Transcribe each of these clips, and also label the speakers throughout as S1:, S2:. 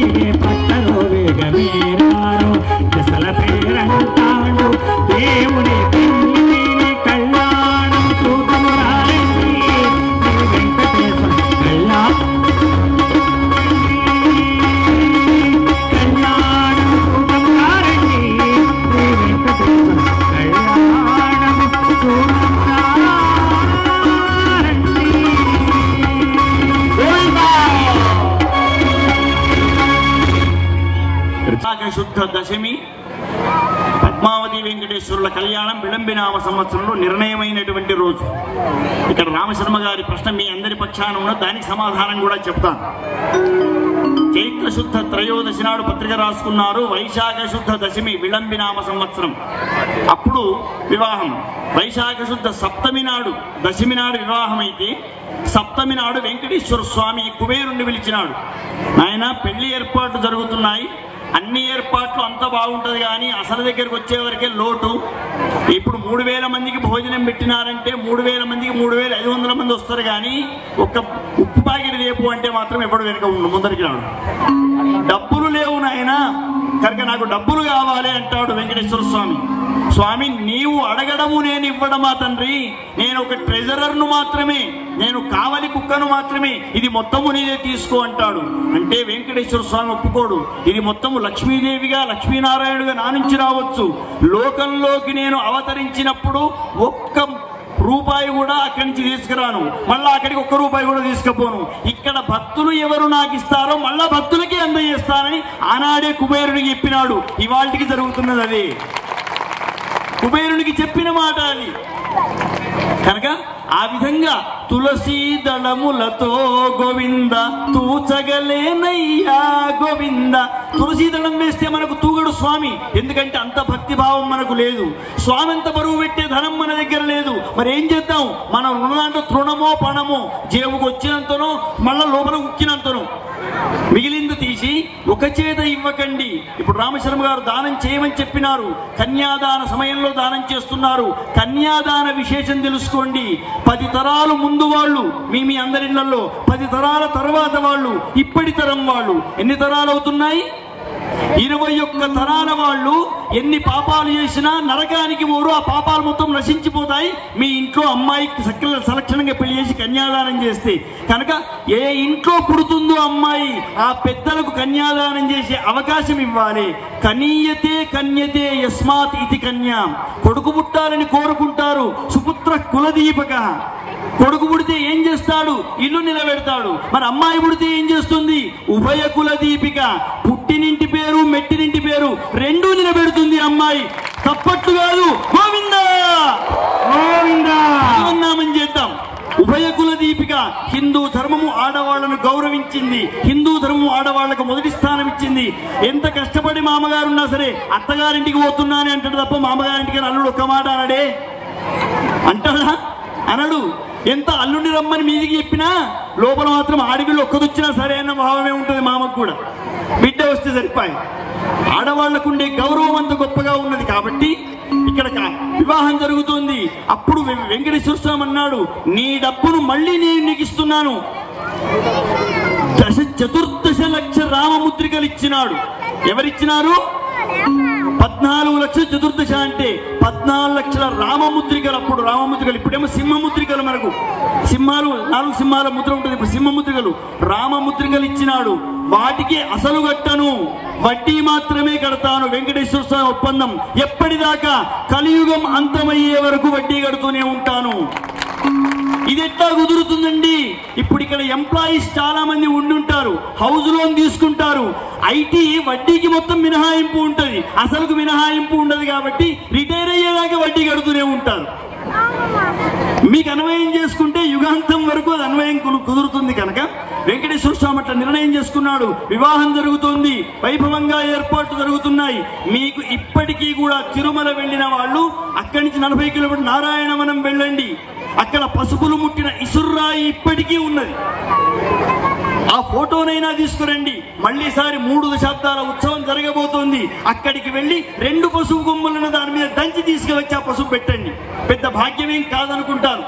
S1: నీవే పట్టలో వేగమేరారు దశల పేరంటాడు దేవుని పెళ్లి కళ్యాణం చూపము రారండి శ్రీ వెంకటేశ్వర కళ్యాణం కళ్యాణం చూపము రారండి శ్రీ వెంకటేశ్వర కళ్యాణం చూపము రారండి
S2: విశాఖ శుద్ధ దశమి పద్మావతి వెంకటేశ్వరుల కళ్యాణం విళంబినామ సంవత్సరంలో నిర్ణయమైనటువంటి రోజు ఇక్కడ రామశర్మ గారి ప్రశ్న మీ అందరి పక్షాన ఉన్న దానికి సమాధానం కూడా చెప్తాను చైత్ర శుద్ధ త్రయోదశి నాడు పత్రిక రాసుకున్నారు వైశాఖ శుద్ధ దశమి విళంబినామ సంవత్సరం అప్పుడు వివాహం వైశాఖ శుద్ధ సప్తమి నాడు దశమి నాడు వివాహం అయితే సప్తమి నాడు వెంకటేశ్వర స్వామి కుబేరుణ్ణి పిలిచినాడు ఆయన పెళ్లి ఏర్పాట్లు జరుగుతున్నాయి అన్ని ఏర్పాట్లు అంతా బాగుంటది కానీ అసలు దగ్గరికి వచ్చేవరకే లోటు ఇప్పుడు మూడు వేల మందికి భోజనం పెట్టినారంటే మూడు వేల మందికి మూడు వేల ఐదు వందల మంది వస్తారు కానీ ఒక్క ఉప్పు ప్యాకెట్ రేపు అంటే మాత్రం ఎప్పుడు వెనక ఉండు ముందరికి రాడు డబ్బులు లేవు నాయన కనుక నాకు డబ్బులు కావాలి అంటాడు వెంకటేశ్వర స్వామి స్వామి నీవు అడగడము నేను ఇవ్వడమా తండ్రి నేను ఒక ట్రెజరర్ను మాత్రమే నేను కావలి కుక్కను మాత్రమే ఇది మొత్తము నేనే తీసుకో అంటాడు అంటే వెంకటేశ్వర స్వామి ఒప్పుకోడు ఇది మొత్తము లక్ష్మీదేవిగా లక్ష్మీనారాయణుగా నా నుంచి రావచ్చు లోకంలోకి నేను అవతరించినప్పుడు ఒక్క రూపాయి కూడా అక్కడి నుంచి తీసుకురాను మళ్ళా అక్కడికి ఒక్క రూపాయి కూడా తీసుకుపోను ఇక్కడ భక్తులు ఎవరు నాకు ఇస్తారో మళ్ళా భక్తులకి అందజేస్తానని ఆనాడే కుబేరునికి చెప్పినాడు ఇవాళకి జరుగుతున్నది అదే కుబేరునికి చెప్పిన మాట అది కనుక ఆ విధంగా తులసి దళములతో గోవింద తూచగలేనయ్యా గోవింద తులసి దళం వేస్తే మనకు తూగడు స్వామి ఎందుకంటే అంత భక్తి భావం మనకు లేదు స్వామి అంత బరువు పెట్టే ధనం మన దగ్గర లేదు మరి ఏం చేద్దాం మనం రుణాంటో తృణమో పణమో జేబుకు వచ్చినంతనో మళ్ళా లోపల ఉక్కినంతనో మిగిలింది తీసి ఒక చేత ఇవ్వకండి ఇప్పుడు రామశర్మ గారు దానం చేయమని చెప్పినారు కన్యాదాన సమయంలో దానం చేస్తున్నారు కన్యాదాన విశేషం తెలుసుకోండి పది తరాలు ముందు వాళ్ళు మీ మీ అందరిళ్లలో పది తరాల తర్వాత వాళ్ళు ఇప్పటి తరం వాళ్ళు ఎన్ని తరాలు అవుతున్నాయి ఇరవై ఒక్క తరాల వాళ్ళు ఎన్ని పాపాలు చేసినా నరకానికి పోరు ఆ పాపాలు మొత్తం నశించిపోతాయి మీ ఇంట్లో అమ్మాయికి సకల సలక్షణంగా పెళ్లి చేసి కన్యాదానం చేస్తే కనుక ఏ ఇంట్లో పుడుతుందో అమ్మాయి ఆ పెద్దలకు కన్యాదానం చేసే అవకాశం ఇవ్వాలి కనీయతే కన్యతే యస్మాత్ ఇది కన్యా కొడుకు పుట్టాలని కోరుకుంటారు సుపుత్ర కులదీపక కొడుకు పుడితే ఏం చేస్తాడు ఇల్లు నిలబెడతాడు మరి అమ్మాయి పుడితే ఏం చేస్తుంది ఉభయ కుల దీపిక పుట్టినింటి పేరు మెట్టినింటి పేరు రెండూ నిలబెడుతుంది అమ్మాయి తప్పట్టు కాదు గోవింద
S1: గోవింద
S2: నామం చేద్దాం ఉభయ కుల దీపిక హిందూ ధర్మము ఆడవాళ్లను గౌరవించింది హిందూ ధర్మం ఆడవాళ్లకు మొదటి స్థానం ఇచ్చింది ఎంత కష్టపడి మామగారు ఉన్నా సరే అత్తగారింటికి పోతున్నానే అంటాడు తప్ప మామగారింటికి అల్లుడు ఒక్క మాట అనడే అంటాడా అనడు ఎంత అల్లుడిని రమ్మని మీదికి చెప్పినా లోపల మాత్రం ఆడపిల్ల ఒక్కదొచ్చినా సరే అన్న భావమే ఉంటుంది మామకు కూడా బిడ్డ వస్తే సరిపోయి ఆడవాళ్లకు ఉండే గౌరవం అంత గొప్పగా ఉన్నది కాబట్టి ఇక్కడ క- వివాహం జరుగుతుంది అప్పుడు వె- వెంకటేశ్వర స్వామి అన్నాడు నీ డబ్బును మళ్ళీ నేను నీకు ఇస్తున్నాను దశ చతుర్దశ లక్ష రామముద్రికలు ఇచ్చినాడు ఎవరిచ్చినారు పద్నాలుగు లక్షల చతుర్దశ అంటే పద్నాలుగు లక్షల రామముద్రికలు అప్పుడు రామముద్రికలు ఇప్పుడేమో సింహముద్రికలు మనకు సింహాలు నాలుగు సింహాల ముద్ర ఉంటుంది ఇప్పుడు సింహముద్రికలు రామముద్రికలు ఇచ్చినాడు వాటికి అసలు కట్టను వడ్డీ మాత్రమే కడతాను వెంకటేశ్వర స్వామి ఒప్పందం ఎప్పటిదాకా కలియుగం అంతమయ్యే వరకు వడ్డీ కడుతూనే ఉంటాను ఇది ఎట్లా కుదురుతుందండి ఇప్పుడు ఇక్కడ ఎంప్లాయీస్ చాలా మంది ఉండుంటారు హౌస్ లోన్ తీసుకుంటారు ఐటీ వడ్డీకి మొత్తం మినహాయింపు ఉంటుంది అసలుకు మినహాయింపు ఉండదు కాబట్టి రిటైర్ అయ్యేదాకా వడ్డీ కడుతూనే ఉంటారు మీకు అన్వయం చేసుకుంటే యుగాంతం వరకు అది అన్వయం కు- కుదురుతుంది కనుక వెంకటేశ్వర స్వామి అట్లా నిర్ణయం చేసుకున్నాడు వివాహం జరుగుతోంది వైభవంగా ఏర్పాట్లు జరుగుతున్నాయి మీకు ఇప్పటికీ కూడా తిరుమల వెళ్ళిన వాళ్ళు అక్కడి నుంచి నలభై కిలోమీటర్ నారాయణవనం వెళ్ళండి అక్కడ పసుపులు ముట్టిన ఇసుర్రాయి ఇప్పటికీ ఉన్నది ఆ ఫోటోనైనా తీసుకురండి మళ్ళీసారి మూడు దశాబ్దాల ఉత్సవం జరగబోతోంది అక్కడికి వెళ్ళి రెండు పసుపు కొమ్ములను దాని మీద దంచి తీసుకువచ్చి ఆ పసుపు పెట్టండి పెద్ద భాగ్యమేం కాదనుకుంటాను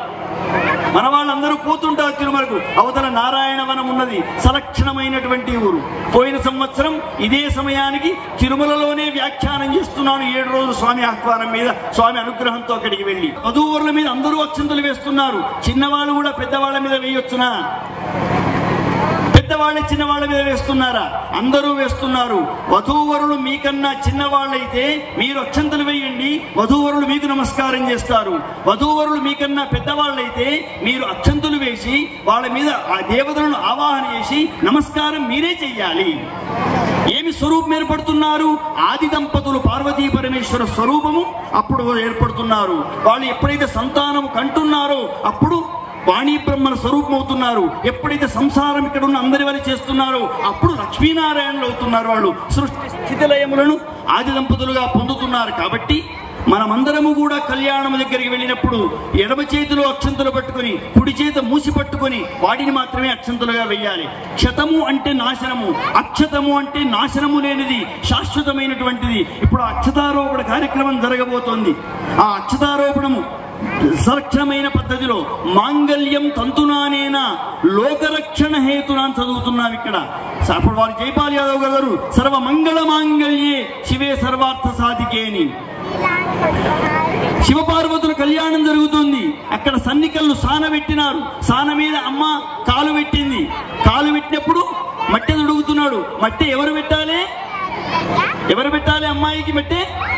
S2: మన వాళ్ళందరూ పోతుంటారు తిరుమలకు అవతల నారాయణవనం ఉన్నది సలక్షణమైనటువంటి ఊరు పోయిన సంవత్సరం ఇదే సమయానికి తిరుమలలోనే వ్యాఖ్యానం చేస్తున్నాను ఏడు రోజులు స్వామి ఆహ్వానం మీద స్వామి అనుగ్రహంతో అక్కడికి వెళ్ళి వధూవరుల మీద అందరూ అక్షంతలు వేస్తున్నారు చిన్నవాళ్ళు కూడా పెద్దవాళ్ళ మీద వేయొచ్చునా పెద్దవాళ్ళే చిన్నవాళ్ళ మీద వేస్తున్నారా అందరూ వేస్తున్నారు వధూవరులు మీకన్నా చిన్నవాళ్ళైతే మీరు అక్షంతలు వేయండి వధూవరులు మీకు నమస్కారం చేస్తారు వధూవరులు మీకన్నా పెద్దవాళ్ళైతే మీరు అక్షంతులు వేసి వాళ్ళ మీద ఆ దేవతలను ఆవాహన చేసి నమస్కారం మీరే చెయ్యాలి ఏమి స్వరూపం ఏర్పడుతున్నారు ఆది దంపతులు పార్వతీ పరమేశ్వర స్వరూపము అప్పుడు ఏర్పడుతున్నారు వాళ్ళు ఎప్పుడైతే సంతానము కంటున్నారో అప్పుడు వాణి బ్రహ్మల స్వరూపం అవుతున్నారు ఎప్పుడైతే సంసారం ఇక్కడ ఉన్న అందరి వల్ల చేస్తున్నారో అప్పుడు లక్ష్మీనారాయణలు అవుతున్నారు వాళ్ళు సృష్టి స్థితిలయములను ఆది దంపతులుగా పొందుతున్నారు కాబట్టి మనమందరము కూడా కళ్యాణం దగ్గరికి వెళ్ళినప్పుడు ఎడమ చేతిలో అక్షంతలు పట్టుకొని కుడి చేత మూసి పట్టుకొని వాటిని మాత్రమే అక్షంతలుగా వెయ్యాలి క్షతము అంటే నాశనము అక్షతము అంటే నాశనము లేనిది శాశ్వతమైనటువంటిది ఇప్పుడు ఆ అక్షతారోపణ కార్యక్రమం జరగబోతోంది ఆ అక్షతారోపణము సరక్షణమైన పద్ధతిలో మాంగళ్యం తంతునానేన లోకరక్షణ హేతునా అని చదువుతున్నాం ఇక్కడ స- అప్పుడు వారు జైపాల్ యాదవ్ గారు సర్వ మంగళ మాంగళ్యే శివే సర్వార్థ సాధికే అని శివపార్వతుల కళ్యాణం జరుగుతుంది అక్కడ సన్నికలను సాన పెట్టినారు సాన మీద అమ్మ కాలు పెట్టింది కాలు పెట్టినప్పుడు మట్టి తుడుగుతున్నాడు మట్టి ఎవరు పెట్టాలి ఎవరు పెట్టాలి అమ్మాయికి మట్టి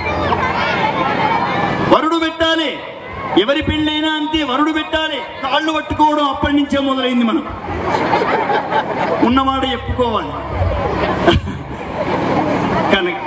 S2: వరుడు పెట్టాలి ఎవరి పెళ్ళైనా అంతే వరుడు పెట్టాలి కాళ్ళు పట్టుకోవడం అప్పటి నుంచే మొదలైంది మనం ఉన్నవాడు చెప్పుకోవాలి కనుక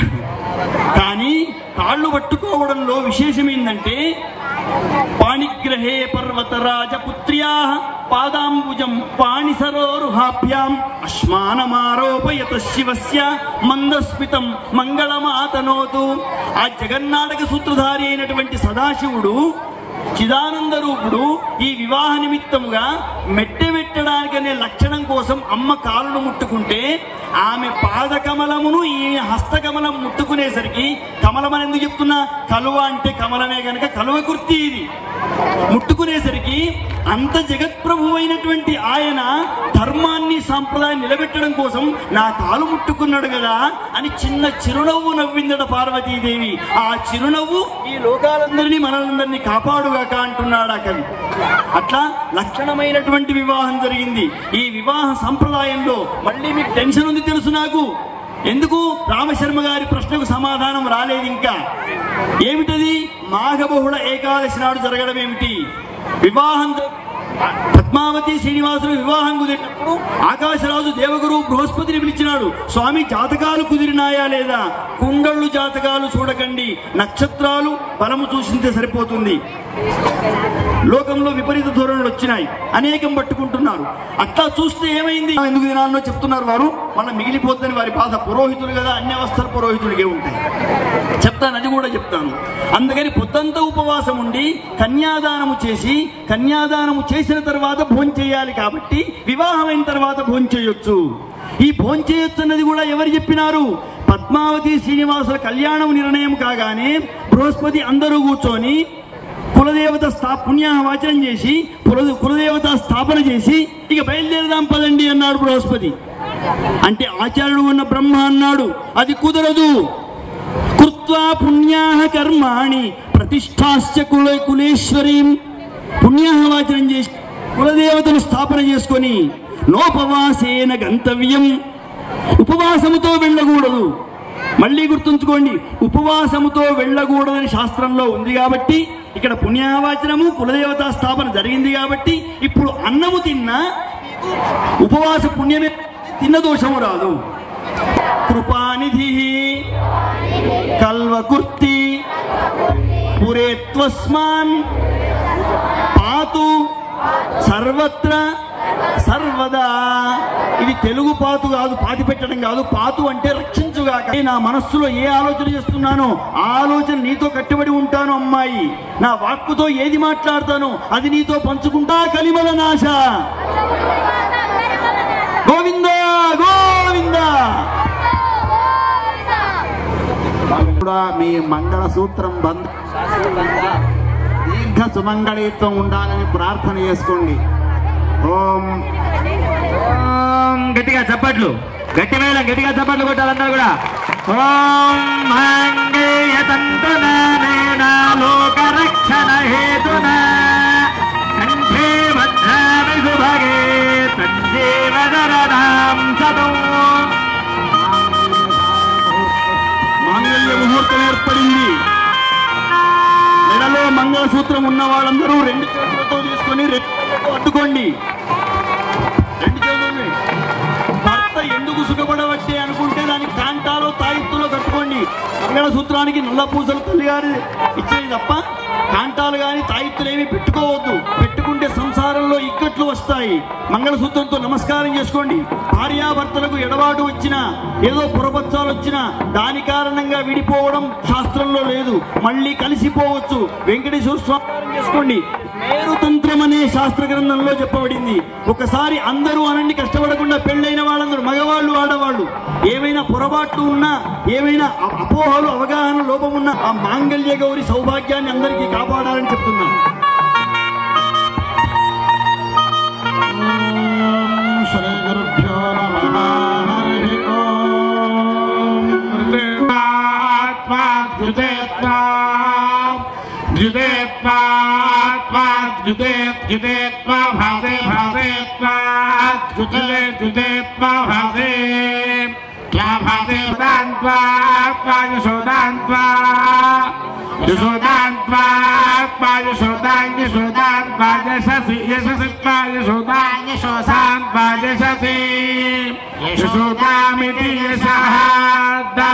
S2: కానీ కాళ్ళు పట్టుకోవడంలో విశేషం ఏంటంటే పాణిగ్రహే పర్వతరాజ పుత్ర్యా పాదాంబుజం పాణిసరోరుహాభ్యాం అశ్మానమారోపయత శివస్య మందస్మితం మంగళమాతనోతు ఆ జగన్నాటక సూత్రధారి అయినటువంటి సదాశివుడు చిదానంద రూపుడు ఈ వివాహ నిమిత్తముగా మెట్టె పెట్టడానికనే లక్షణం కోసం అమ్మ కాలును ముట్టుకుంటే ఆమె పాదకమలమును ఈ హస్తకమలం ముట్టుకునేసరికి కమలం అని ఎందుకు చెప్తున్నా కలువ అంటే కమలమే గనక కలువ కుర్తి ఇది ముట్టుకునేసరికి అంత జగత్ప్రభు అయినటువంటి ఆయన ధర్మాన్ని సాంప్రదాయం నిలబెట్టడం కోసం నా కాలు ముట్టుకున్నాడు కదా అని చిన్న చిరునవ్వు నవ్విందట పార్వతీదేవి ఆ చిరునవ్వు ఈ లోకాలందరినీ మనలందరినీ కాపాడుగాక అంటున్నాడు ఆ కవి అట్లా లక్షణమైనటువంటి వివాహం జరిగింది ఈ వివాహ సంప్రదాయంలో మళ్ళీ మీకు టెన్షన్ ఉంది తెలుసు నాకు ఎందుకు రామశర్మ గారి ప్రశ్నకు సమాధానం రాలేదు ఇంకా ఏమిటది మాఘబహుళ ఏకాదశి నాడు జరగడం ఏమిటి వివాహం జ- పద్మావతి శ్రీనివాసులు వివాహం కుదిరినప్పుడు ఆకాశరాజు దేవగురు బృహస్పతిని పిలిచినాడు స్వామి జాతకాలు కుదిరినాయా లేదా కుండళ్ళు జాతకాలు చూడకండి నక్షత్రాలు బలము చూసింటే సరిపోతుంది లోకంలో విపరీత ధోరణులు వచ్చినాయి అనేకం పట్టుకుంటున్నారు అట్లా చూస్తే ఏమైంది ఎందుకు దినాల్లో చెప్తున్నారు వారు మళ్ళీ మిగిలిపోద్దని వారి బాధ పురోహితులు కదా అన్ని అవస్థల పురోహితుడికే ఉంటాయి చెప్తాను అది కూడా చెప్తాను అందుకని పొద్దంతా ఉపవాసం ఉండి కన్యాదానము చేసి కన్యాదానము చేసిన తర్వాత భోజనం చేయాలి కాబట్టి వివాహమైన తర్వాత భోజనం చేయొచ్చు ఈ భోజనం చేయొచ్చు అన్నది కూడా ఎవరు చెప్పినారు పద్మావతి శ్రీనివాసుల కళ్యాణం నిర్ణయం కాగానే బృహస్పతి అందరూ కూర్చొని కులదేవత స్థా పుణ్యాహవాచనం చేసి కుల కులదేవత స్థాపన చేసి ఇక బయలుదేరదాం పదండి అన్నాడు బృహస్పతి అంటే ఆచార్యుడు ఉన్న బ్రహ్మ అన్నాడు అది కుదరదు కృత్వా పుణ్యాహ కర్మాణి ప్రతిష్టాశ్చ కుల కులేశ్వరీం పుణ్యాహవాచనం చేసి కులదేవతను స్థాపన చేసుకొని నోపవాసేన గంతవ్యం ఉపవాసముతో వెళ్ళకూడదు మళ్ళీ గుర్తుంచుకోండి ఉపవాసముతో వెళ్ళకూడదని శాస్త్రంలో ఉంది కాబట్టి ఇక్కడ పుణ్యావాచనము కులదేవతా స్థాపన జరిగింది కాబట్టి ఇప్పుడు అన్నము తిన్నా ఉపవాస పుణ్యమే తిన్న దోషము రాదు కృపానిధి కల్వకుర్తి పురేత్వస్మాన్ పాతు సర్వత్ర సర్వదా ఇది తెలుగు పాతు కాదు పాతి పెట్టడం కాదు పాతు అంటే రక్షించుగాక నేను నా మనస్సులో ఏ ఆలోచన చేస్తున్నానో ఆ ఆలోచన నీతో కట్టుబడి ఉంటాను అమ్మాయి నా వాక్కుతో ఏది మాట్లాడతానో అది నీతో పంచుకుంటా కలిమల నాశ గోవింద గోవింద
S3: కూడా మీ మంగళ సూత్రం బంధ దీర్ఘ సుమంగళిత్వం ఉండాలని ప్రార్థన చేసుకోండి ఓం
S1: ఓం గట్టిగా చప్పట్లు గట్టి మేళ గట్టిగా చప్పట్లు కొట్టాలన్నారు కూడా ఓం మాంగేయ తంతున నేనా లోక రక్షణ హేతున కంఠే భద్రామి సుభగే సంజీవదరదాం సదో
S2: మాంగళ్య ముహూర్తం ఏర్పడింది మెడలో మంగళసూత్రం ఉన్న వాళ్ళందరూ రెండు చేతులతో తీసుకొని రెండు చేతులతో అడ్డుకోండి రెండు చేతులని భర్త ఎందుకు సుఖపడవచ్చే అనుకుంటే దానికి కాంటాలో తాయిత్తులో కట్టుకోండి మంగళసూత్రానికి నల్ల పూసలు తల్లి గారు ఇచ్చేది తప్ప కాంటాలు కానీ తాయిత్తులు ఏమి పెట్టుకోవద్దు పెట్టుకుంటే సంసారంలో ఇక్కట్లు వస్తాయి మంగళసూత్రంతో నమస్కారం చేసుకోండి భార్యాభర్తలకు ఎడబాటు వచ్చినా ఏదో పురపత్సాలు వచ్చినా దాని కారణంగా విడిపోవడం శాస్త్రంలో లేదు మళ్ళీ కలిసిపోవచ్చు వెంకటేశ్వర స్వామి చేసుకోండి మేరుతంత్రం అనే శాస్త్ర గ్రంథంలో చెప్పబడింది ఒకసారి అందరూ అనండి కష్టపడకుండా పెళ్ళైన వాళ్ళందరూ మగవాళ్ళు ఆడవాళ్ళు ఏమైనా పొరపాట్లు ఉన్నా ఏమైనా అ- అపోహలు అవగాహన లోపం ఉన్నా ఆ మాంగళ్య గౌరి సౌభాగ్యాన్ని అందరికీ కాపాడాలని చెప్తున్నా
S3: ఓం శ్రీ గురుభ్యో నమః హరి ఓం
S4: యశోదామితి యశహాదా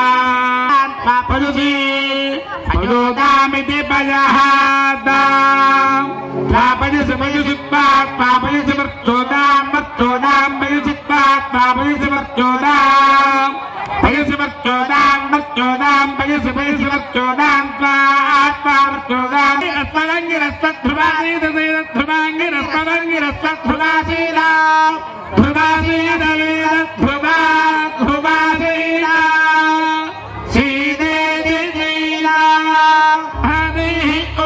S4: పదుసి పదోదామితి పయహాదా పాపయసి పయసి పాపయసి మర్చోదాం మర్చోదాం పయసి పాపయసి మర్చోదాం పయసి మర్చోదాం మర్చోదాం పయసి పయసి మర్చోదాం మర్చోదాం రస్పదంగిరస్పధ్రువాసీద ధ్రువాంగిరస్పదంగిరస్పధ్రువాసీద ధ్రువాసీద ధ్రువా ధ్రువాసీద శ్రీదేవి శ్రీలా హరి ఓ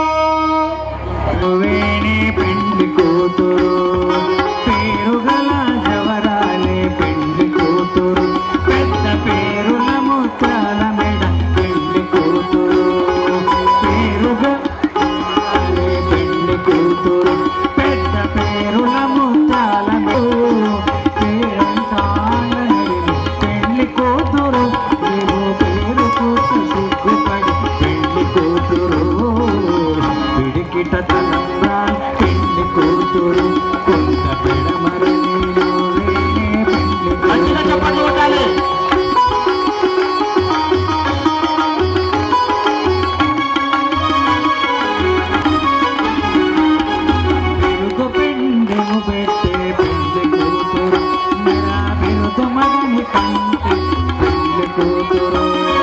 S1: వేణి పెండి కూతురు పేరు గల జవరాలే పెండి కూతురు పెద్ద పేరుల ముత్యాల మెడ పెండి కూతురు పేరు గలే పెండి కూతురు పెద్ద పేరుల ముత్యాల మెడ పేరంటాల నడిమి పెండి కూతురు నీవు పేరు కూతు సిగ్గుపడి పెండి కూతురు పిడికిట తలంగా పెళ్లి కూతురు కొంత పెడమరలిలో వేణే పెళ్లి కూతురు పెరుగు పెండెము పెట్టే పెళ్లి కూతురు మెరా పెరుగు మగని కంటే పెళ్లి కూతురు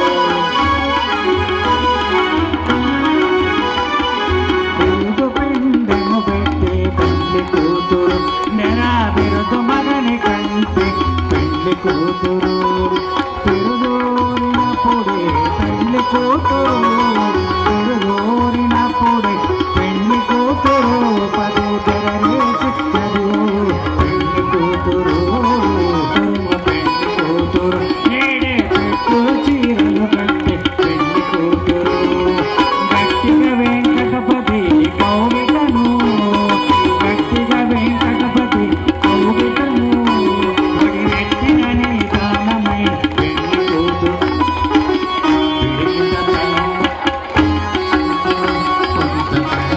S1: పెరుగు పెండెము పెట్టే పెళ్లి కూతురు నెరా పెరుగు మగని కంటే పెళ్లి కూతురు పెరుగోరినప్పుడే పెళ్లి కూతురు పెరుగోరినప్పుడే పెళ్లి కూతురు పదు తెరలే చిక్కరు పెళ్లి కూతురు పెళ్లి కూతురు నేడే పెట్టు చీరలు కట్టి పెళ్లి కూతురు గట్టిగా వెంకటపతి కౌగిటను గట్టిగా వెంకటపతి కౌగిటను పడి నెట్టినని కాలమై పెళ్లి కూతురు పిడికిట తలంగా కొంత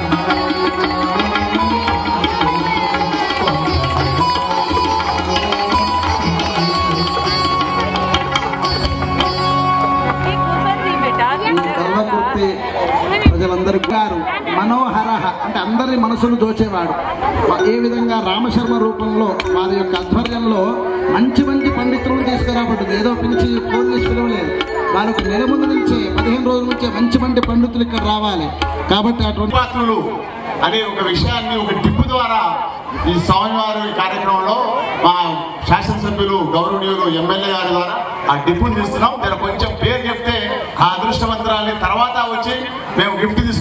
S3: ఈ కల్వకుర్తి ప్రజలందరికీ గారు మనోహర అంటే అందరి మనసును దోచేవాడు ఏ విధంగా రామశర్మ రూపంలో వారి యొక్క ఆధ్వర్యంలో మంచి మంచి పండితులను తీసుకురాబడ్డది ఏదో పిలిచి ఫోన్ చేసి పిలవలేదు వారికి నెల ముందు నుంచే పదిహేను రోజుల నుంచే మంచి మంచి పండితులు ఇక్కడ రావాలి కాబట్టి అటువంటి
S5: పాత్రలు అనే ఒక విషయాన్ని ఒక టిప్పు ద్వారా ఈ స్వామివారి కార్యక్రమంలో మా శాసనసభ్యులు గౌరవనీయులు ఎమ్మెల్యే గారి ద్వారా ఆ టిప్పుని తీస్తున్నాం నేను కొంచెం పేరు చెప్తే ఆ అదృష్టవంతరాన్ని తర్వాత వచ్చి మేము గిఫ్ట్ తీసుకుంటాం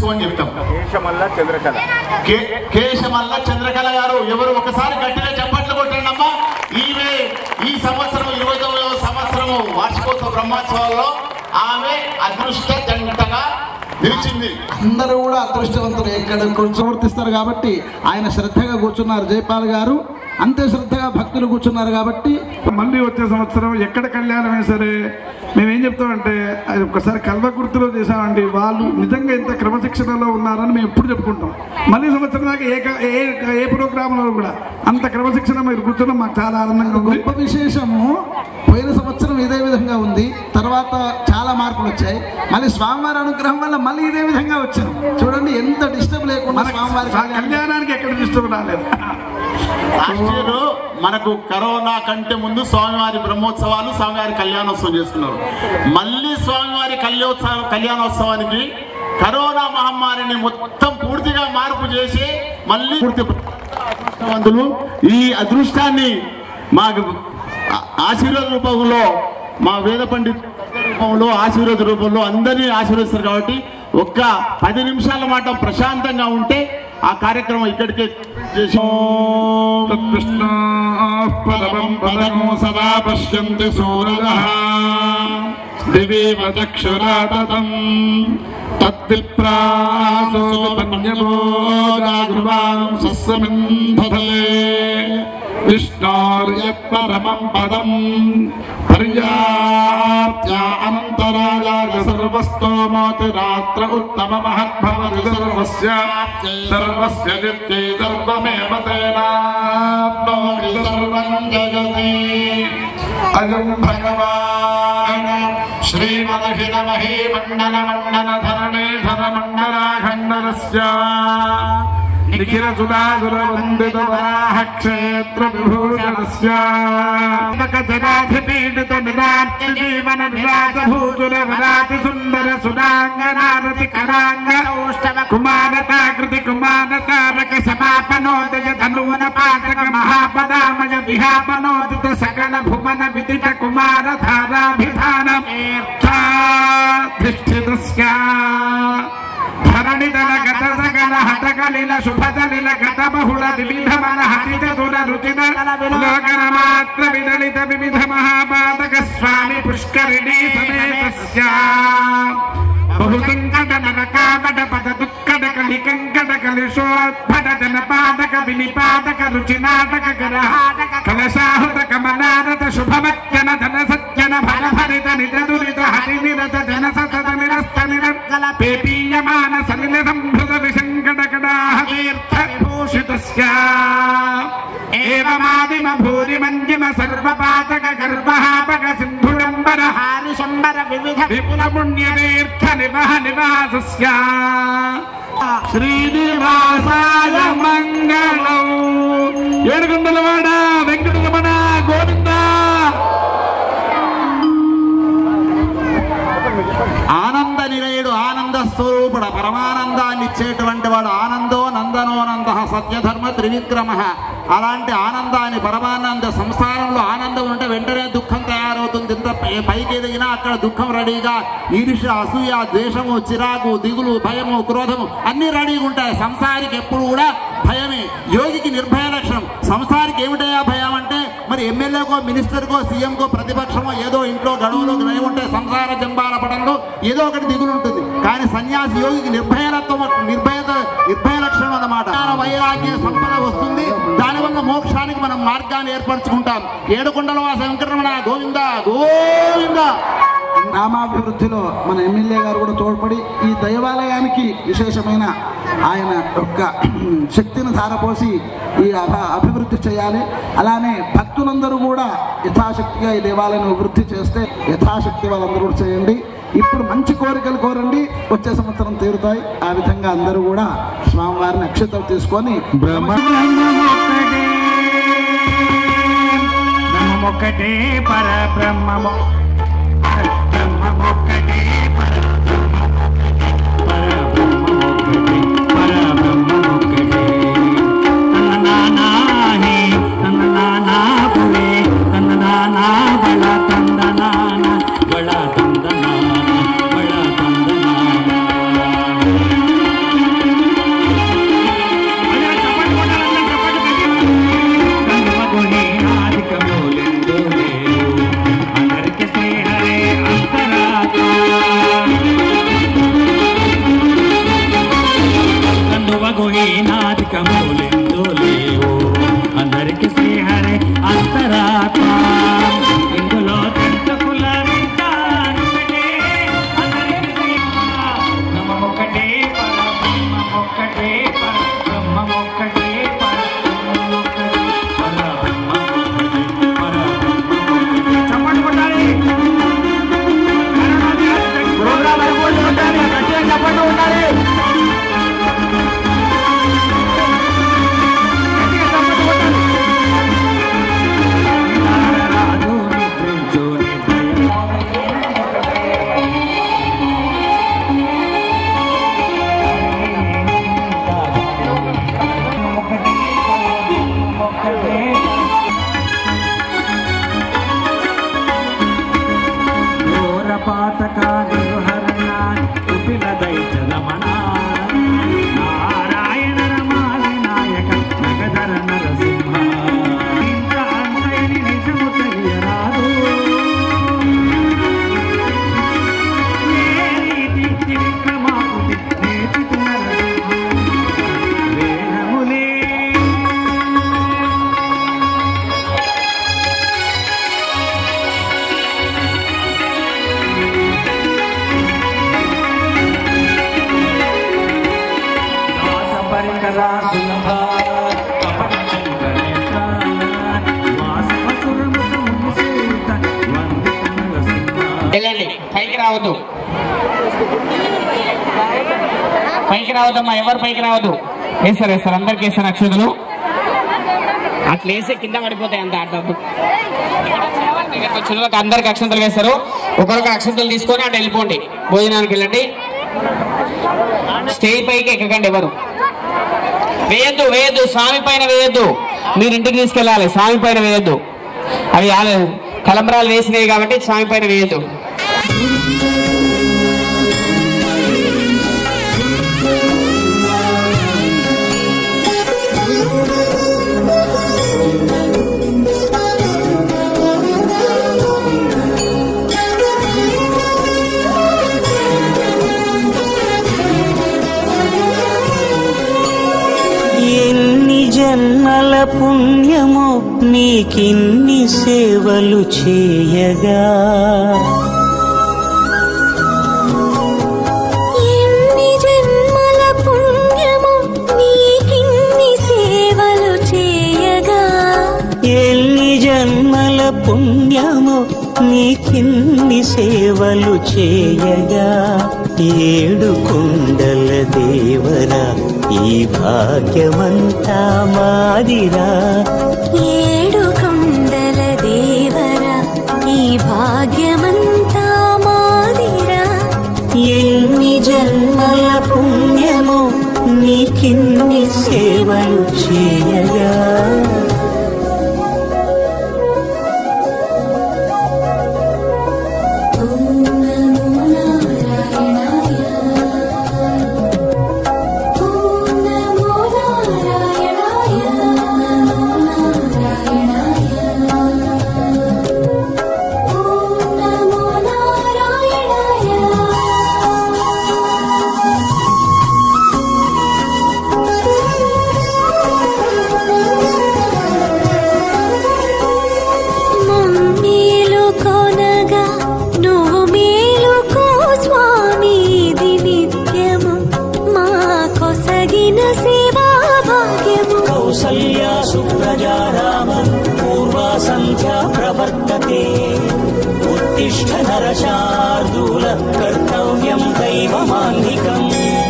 S5: తెలుసు అని చెప్తాం కే- కేశమల్ల చంద్రకళ గారు ఎవరు ఒకసారి గట్టిగా చప్పట్లు కొట్టండి అమ్మా ఈమె ఈ సంవత్సరం ఇరవై తొమ్మిదవ సంవత్సరము వార్షికోత్సవ బ్రహ్మోత్సవాల్లో ఆమె అదృష్ట జంటగా నిలిచింది
S3: అందరూ కూడా అదృష్టవంతులు ఎక్కడ కూర్చోవర్తిస్తారు కాబట్టి ఆయన శ్రద్ధగా కూర్చున్నారు జయపాల్ గారు అంతే శ్రద్ధగా భక్తులు కూర్చున్నారు కాబట్టి
S4: మళ్ళీ వచ్చే సంవత్సరం ఎక్కడ కళ్యాణమే సరే మేమేం చెప్తామంటే అది ఒకసారి కల్వకుర్తిలో చేసామండి వాళ్ళు నిజంగా ఎంత క్రమశిక్షణలో ఉన్నారని మేము ఎప్పుడు చెప్పుకుంటాం మళ్ళీ సంవత్సరం దాకా ఏ క- ఏ ఏ ప్రోగ్రాంలో కూడా అంత క్రమశిక్షణ మీరు కూర్చోడం మాకు చాలా ఆనందంగా ఉంది
S3: గొప్ప విశేషము పోయిన సంవత్సరం ఇదే విధంగా ఉంది తర్వాత చాలా మార్పులు వచ్చాయి మళ్ళీ స్వామివారి అనుగ్రహం వల్ల మళ్ళీ ఇదే విధంగా వచ్చాం చూడండి ఎంత డిస్టర్బ్ లేకుండా స్వామివారి
S4: ఆ
S3: కళ్యాణం.
S4: కళ్యాణానికి ఎక్కడ డిస్టర్బ్ రాలేదు
S5: లాస్ట్ ఇయర్ మనకు కరోనా కంటే ముందు స్వామివారి బ్రహ్మోత్సవాలు స్వామివారి కళ్యాణోత్సవం చేసుకున్నారు మళ్ళీ స్వామివారి కళ్యోత్సవం కళ్యాణోత్సవానికి కరోనా మహమ్మారిని మొత్తం పూర్తిగా మార్పు చేసి మళ్ళీ పూర్తి అదృష్టవంతులు ఈ అదృష్టాన్ని మాకు ఆ- ఆశీర్వాద రూపంలో మా వేద పండిత్ రూపంలో ఆశీర్వాద రూపంలో అందరినీ ఆశీర్వదిస్తారు కాబట్టి ఒక్క పది నిమిషాల మాట ప్రశాంతంగా ఉంటే ఆ కార్యక్రమం ఇక్కడికే చేసి
S4: పదం పదమో సదా పశ్యంతి సూరజః దివేవ చక్షురాటతం తద్విప్రాసోపన్యమోదాగృవాం సస్సమింధలే విష్ణోర్యత్ పరమం పదం పర్యాప్త్య అనంతరాయాయ సర్వస్తోమోతి రాత్ర ఉత్తమ మహద్భవతి సర్వస్య సర్వస్య నిత్యై సర్వమేవ తేనాప్నోతి సర్వం జగతి అయం భగవాన్ శ్రీమదహితమహీ మండల మండల ధరణే ధర మండలాఖండలస్య నిఖిల సుధాసుర వందిత వరాహ క్షేత్ర విభూషణస్య జనాధిపీడిత నిరార్తి జీవన నిరాశ భూతుల వరాతి సుందర సురాంగనారతి కరాంగ కుమారతాకృతి కుమారతారక సమాపనోదయ ధనూన పాతక మహాపదామయ విహాపనోదిత సకల భువన విదిత కుమార ధారాభిధానమేర్థాధిష్ఠితస్య ధరణిదల గత సకల హతకలిల శుభదలిల గత బహుళ వివిధ మన హరిత దుర రుచిద లోకన మాత్ర విదలిత వివిధ మహాపాదక స్వామి పుష్కరిణీ సమేతస్య బహుసంకట నరకామట పద దుఃఖట కలి కంకట కలిశోద్భట జన పాదక వినిపాదక రుచి నాటక గరహాటక కలశాహుత కమలారత శుభమజ్జన ధన సజ్జన భర భరిత నిజ దురిత హరి నిరత జన సతత నిరస్త నిరర్గల పేపీయమాన సలిల సంభృత విశంకట కడాహ తీర్థ విభూషితస్య ఏవమాదిమ భూరి మంజిమ సర్వపాతక గర్భహాపక సింధుడంబర హారి శంబర వివిధ విపుల పుణ్య తీర్థ నివహ నివాసస్య శ్రీనివాసాయ మంగళం ఏడుగుండలవాడ వెంకటరమణ గోవింద
S6: ఆనంద నిలయుడు ఆనంద స్వరూపుడు పరమానందాన్ని ఇచ్చేటువంటి వాడు ఆనందో నందనోనంద సత్యధర్మ త్రివిక్రమ అలాంటి ఆనందాన్ని పరమానంద సంసారంలో ఆనందం ఉంటే వెంటనే దుఃఖం తయారవుతుంది ఇంత పై- పైకి ఎదిగినా అక్కడ దుఃఖం రెడీగా ఈర్ష అసూయ ద్వేషము చిరాకు దిగులు భయము క్రోధము అన్ని రెడీగా ఉంటాయి సంసారికి ఎప్పుడు కూడా భయమే యోగికి నిర్భయ లక్షణం సంసారికి ఏమిటయా భయం అంటే మరి ఎమ్మెల్యేకో మినిస్టర్కో సీఎంకో ప్రతిపక్షమో ఏదో ఇంట్లో గడువులో భయం ఉంటే సంసార జంబాల పడంలో ఏదో ఒకటి దిగులు ఉంటుంది కానీ సన్యాసి యోగికి నిర్భయత్వం నిర్భయత నిర్భయ లక్షణం అన్నమాట వైరాగ్య సంపద వస్తుంది దానివల్ల మోక్షానికి మనం మార్గాన్ని ఏర్పరచుకుంటాం ఏడుకొండల వాస వెంకటరమణ గోవింద గోవింద
S3: గ్రామాభివృద్ధిలో మన ఎమ్మెల్యే గారు కూడా తోడ్పడి ఈ దైవాలయానికి విశేషమైన ఆయన యొక్క శక్తిని ధారపోసి ఈ అభ- అభివృద్ధి చేయాలి అలానే భక్తులందరూ కూడా యథాశక్తిగా ఈ దేవాలయాన్ని అభివృద్ధి చేస్తే యథాశక్తి వాళ్ళందరూ కూడా చేయండి ఇప్పుడు మంచి కోరికలు కోరండి వచ్చే సంవత్సరం తీరుతాయి ఆ విధంగా అందరూ కూడా స్వామివారిని అక్షతలు తీసుకొని
S4: బ్రహ్మమొక్కటే పర బ్రహ్మము బ్రహ్మమొక్కటే పర బ్రహ్మమొక్కటే పర బ్రహ్మమొక్కటే తన నానా హే తన నానా పురే తన నానా బళ తంద నాన బళ తంద నాన బళ తంద నాన
S1: పాతకాదుహరణాన్ కుటిల దైత్య నారాయణ రమాలి నాయక నగధర నరసింహ ఇంత అంతయని నిజము తెలియరాదు ఏ రీతి త్రివిక్రమాకృతి నేర్చితి నరసింహ వేదములే దాస పరికరా సులభ కపటచంద్రనేత్ర వాసవసురముఖ మునిసేత వందిత నరసింహ
S7: వెళ్ళండి పైకి రావద్దు పైకి రావద్దమ్మా ఎవరు పైకి రావద్దు వేస్తారు వేస్తారు అందరికి వేస్తారు అక్షతలు అట్లా వేస్తే కింద పడిపోతాయి అంత ఆడద్దు వచ్చిన వాళ్ళకి అందరికి అక్షంతలు వేస్తారు ఒకరికి అక్షంతలు తీసుకొని అటు వెళ్ళిపోండి భోజనానికి వెళ్ళండి స్టేజ్ పైకి ఎక్కకండి ఎవరు వేయద్దు వేయద్దు స్వామి పైన వేయద్దు మీరు ఇంటికి తీసుకెళ్ళాలి స్వామి పైన వేయద్దు అవి ఆ- కలంబరాలు వేసినవి కాబట్టి స్వామి పైన వేయద్దు
S8: ఎన్ని జన్మల పుణ్యమో నీకిన్ని సేవలు చేయగా
S9: ఎన్ని జన్మల పుణ్యము నీకిన్ని సేవలు చేయగా
S8: ఎన్ని జన్మల పుణ్యమో నీకిన్ని సేవలు చేయగా ఏడు కుండల దేవరా ఈ భాగ్యమంతా మాదిరా
S9: ఏడు కొండల దేవరా ఈ భాగ్యమంతా మాదిరా
S8: ఎన్ని జన్మల పుణ్యమో నీకిన్ని సేవలు చేయగా
S9: ఓం నమో నారాయణాయ ఓం నమో నారాయణాయ నమో నారాయణాయ ఓం నమో నారాయణాయ మమ్మేలు కొనగా నువ్వు మేలుకో స్వామి ఇది నిత్యము మా కొసగిన సేవా భాగ్యము
S8: కౌసల్యా సుప్రజా రామ పూర్వా సంధ్యా ప్రవర్తతే ఉత్తిష్ట నరశార్దూల కర్తవ్యం దైవమాన్నికం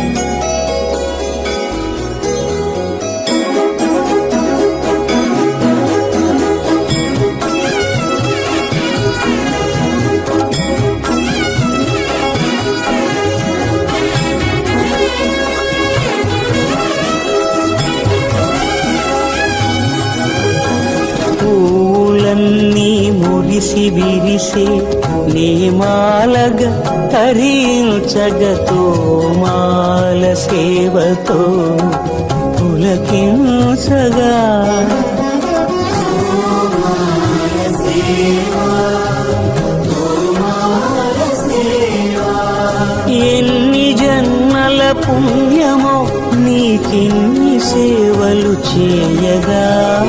S8: పూలన్నీ మురిసి విరిసే నేమాలగ తరించగతో మాల సేవతో పులకించగా ఎన్ని జన్మల పుణ్యమో నీకిన్ని సేవలు చేయగా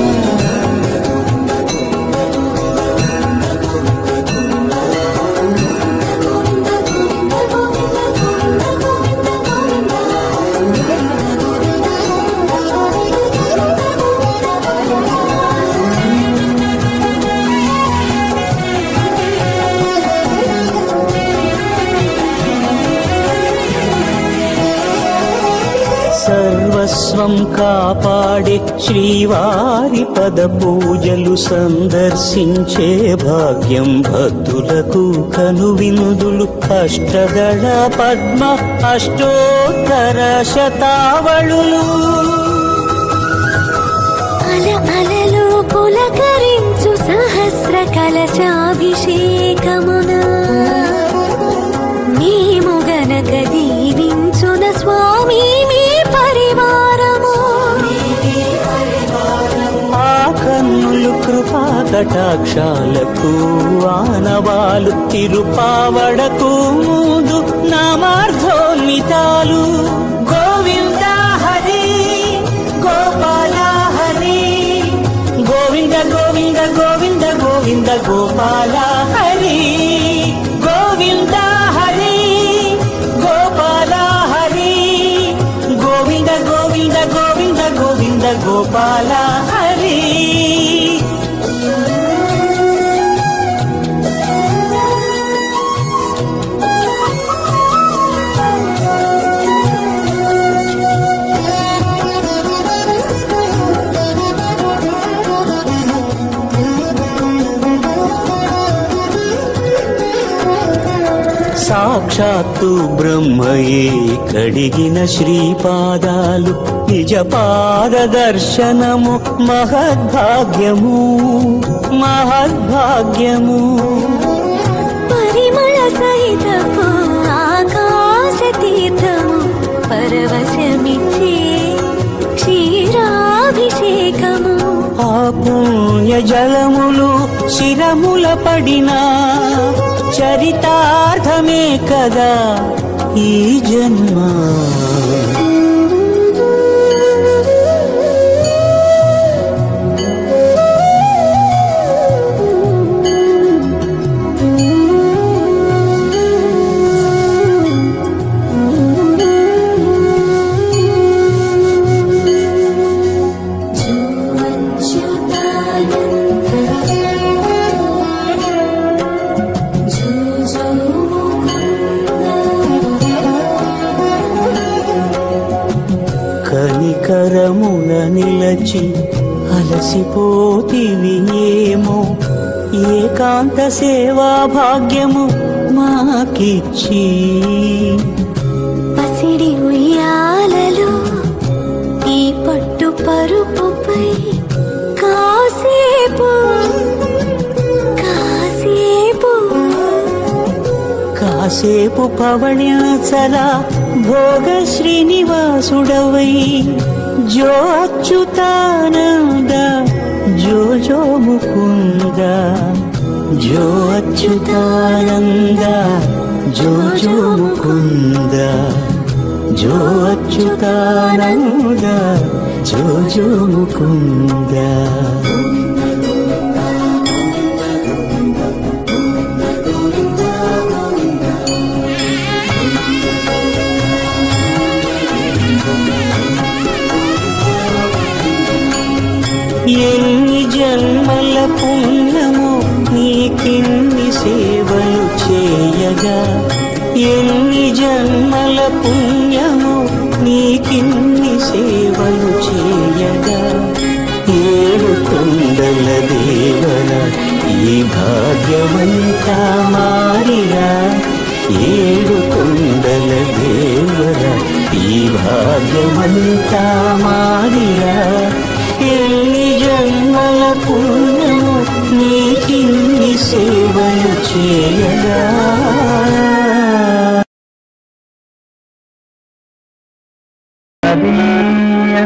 S8: సర్వస్వం కాపాడే శ్రీవారి పద పూజలు సందర్శించే భాగ్యం భక్తులకు కనువినుదులు అష్టదళ పద్మ అష్టోత్తర శతావళులు
S9: అల అలలు పులకరించు సహస్ర కలశాభిషేకమున
S8: కటాక్షాలకు ఆనవాలు తిరుపావడకు మూదు నామార్థోన్మితాలు గోవింద హరి గోపాల హరి గోవింద గోవింద గోవింద గోవింద గోపాల హరి గోవింద హరి గోపాల హరి గోవింద గోవింద గోవింద గోవింద గోపాల హరి సాక్షాత్తు బ్రహ్మయే కడిగిన శ్రీపాదాలు నిజ పాద దర్శనము మహద్భాగ్యము మహద్భాగ్యము
S9: పరిమళ సహితపు ఆకాశ తీర్థము పరవశమిచ్చే క్షీరాభిషేకము
S8: ఆ పుణ్య జలములు శిరముల పడిన చరితార్థమే కదా ఈ జన్మ కనికరమున నిలచి అలసిపోతివి ఏమో ఏకాంత సేవా భాగ్యము మాకిచ్చి
S9: పసిడి ఉయ్యాలలో ఈ పట్టు పరుపుపై కాసేపు కాసేపు
S8: కాసేపు పవణ్యాచల భోగ శ్రీనివాసుడవై జో అచ్యుతానంద జో జో ముకుంద జో అచ్యుతానంద జో జో ముకుంద జో అచ్యుతానంద జో జో ముకుంద ఎన్ని జన్మల పుణ్యము నీకిన్ని సేవలు చేయగా ఎన్ని జన్మల పుణ్యము నీకిన్ని సేవలు చేయగా ఏడు కొండల దేవన ఈ భాగ్యమంతా మారిరా ఏడు కొండల దేవర ఈ భాగ్యమంతా మారిరా ఎన్ని జన్మల పుణ్యము నీకిన్ని సేవలు చేయగా
S1: తదీయ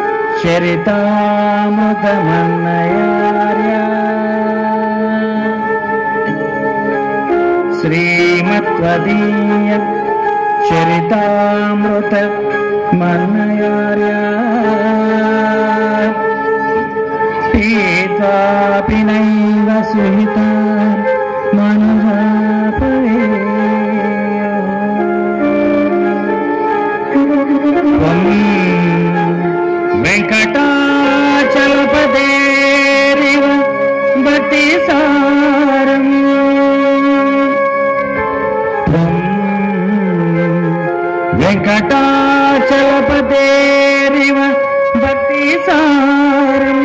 S1: చరితామృతమన్నయార్య శ్రీమత్వదీయ చరితామృత మన్నయార్య పీతాపి నైవ సుహిత వెంకటాచలపదేరివ భక్తి సారం వెంకటాచలపదేరివ భక్తి సారం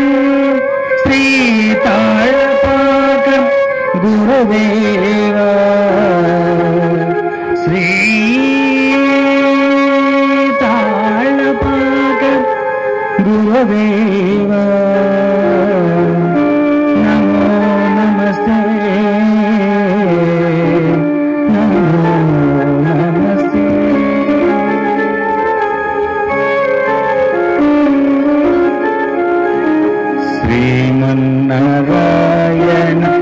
S1: శ్రీతాళపాక గురుదేవా శ్రీ తాళపాక గురుదేవా నమో నమస్తే నమో నమస్తే శ్రీమన్నారాయణ